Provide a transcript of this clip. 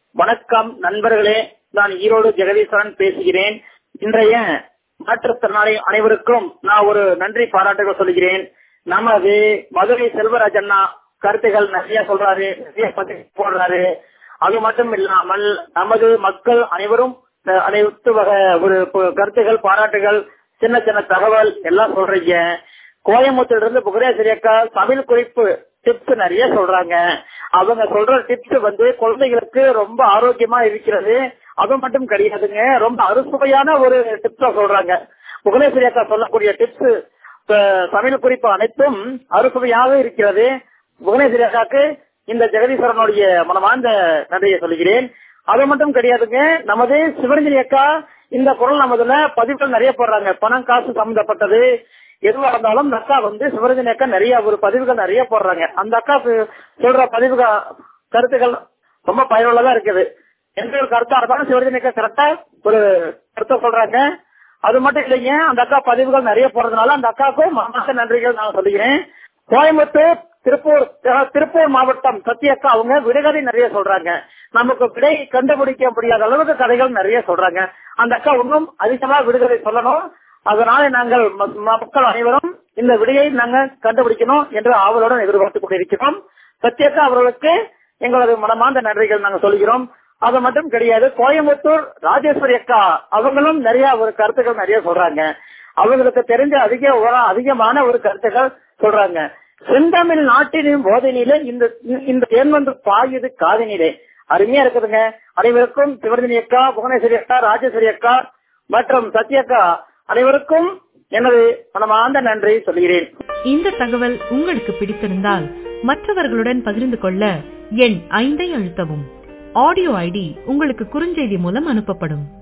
வணக்கம் நண்பர்களே நான் ஈரோடு ஜெகதீஸ்வரன் பேசுகிறேன் இன்றைய மாற்றுத்திறனாளி அனைவருக்கும் நான் ஒரு நன்றி பாராட்டுகள் சொல்கிறேன் நமது மதுரை செல்வராஜ் அண்ணா கருத்துகள் நிறைய சொல்றாரு நிறைய பதிவு போடுறாரு அது மட்டும் இல்லாமல் நமது மக்கள் அனைவரும் அஹ், அனைத்து வகை ஒரு ப- கருத்துகள் பாராட்டுகள் சின்ன சின்ன தகவல் எல்லாம் சொல்றீங்க கோயம்புத்தூர்ல இருந்து புகழேஸ்வரி அக்கா தமிழ் குறிப்பு டிப்ஸ் நிறைய சொல்றாங்க அவங்க சொல்ற டிப்ஸ் வந்து குழந்தைகளுக்கு ரொம்ப ஆரோக்கியமா இருக்கிறது அது மட்டும் கிடையாதுங்க ரொம்ப அறுசுவையான ஒரு டிப்ஸா சொல்றாங்க புகழேஸ்வரி அக்கா சொல்லக்கூடிய டிப்ஸ் தமிழ் குறிப்பு அனைத்தும் அறுசுவையாக இருக்கிறது புவனேஸ்வரி அக்காக்கு இந்த ஜெகதீஸ்வரனுடைய மனமார்ந்த நன்றியை சொல்கிறேன் அது மட்டும் கிடையாதுங்க நமது சிவரஞ்சனி அக்கா இந்த குரல் நமதுல பதிவுகள் நிறைய போடுறாங்க பணம் காசு சம்பந்தப்பட்டது எதுவா இருந்தாலும் இந்த அக்கா வந்து சிவரஞ்சனி அக்கா நிறைய ஒரு பதிவுகள் நிறைய போடுறாங்க அந்த அக்கா சொ- சொல்ற பதிவுகள் கருத்துக்கள் ரொம்ப பயனுள்ளதா இருக்குது எந்த ஒரு கருத்தா இருந்தாலும் சிவரஞ்சனி அக்கா கரெக்டா ஒரு கருத்தை சொல்றாங்க அது மட்டும் இல்லைங்க அந்த அக்கா பதிவுகள் நிறைய போறதுனால அந்த அக்காவுக்கும் மனமார்ந்த நன்றிகள் நான் சொல்லுகிறேன் கோயம்புத்தூர் திருப்பூர் அஹ், திருப்பூர் மாவட்டம் சத்யக்கா அவங்க விடுகதை நிறைய சொல்றாங்க நமக்கு விடை கண்டுபிடிக்க முடியாத அளவுக்கு கதைகள் நிறைய சொல்றாங்க அந்த அக்கா இன்னும் அதிகமா விடுகதை சொல்லணும் அதனால நாங்கள் ம- மக்கள் அனைவரும் இந்த விடையை நாங்க கண்டுபிடிக்கணும் என்று ஆவலுடன் எதிர்பார்த்துக் கொண்டிருக்கிறோம் சத்யக்கா அவர்களுக்கு எங்களது மனமார்ந்த நன்றிகள் நாங்கள் சொல்கிறோம் அது மட்டும் கிடையாது கோயம்புத்தூர் ராஜேஸ்வரி அக்கா அவங்களும் நிறைய ஒரு கருத்துக்கள் நிறைய சொல்றாங்க அவங்களுக்கு தெரிஞ்ச அதிக ஒரு- அதிகமான ஒரு கருத்துக்கள் சொல்றாங்க செந்தமிழ் நாட்டின் போதனிலே இந்த இந்த தேன் வந்து பாயுது காதனிலே அருமையா இருக்குதுங்க அனைவருக்கும் சிவரஞ்சனி அக்கா புவனேஸ்வரி அக்கா ராஜேஸ்வரி அக்கா மற்றும் சத்யக்கா அனைவருக்கும் எனது மனமார்ந்த நன்றி சொல்கிறேன் இந்த தகவல் உங்களுக்கு பிடித்திருந்தால் மற்றவர்களுடன் பகிர்ந்து கொள்ள எண் ஐந்தை அழுத்தவும் ஆடியோ ஐடி உங்களுக்கு குறுஞ்செய்தி மூலம் அனுப்பப்படும்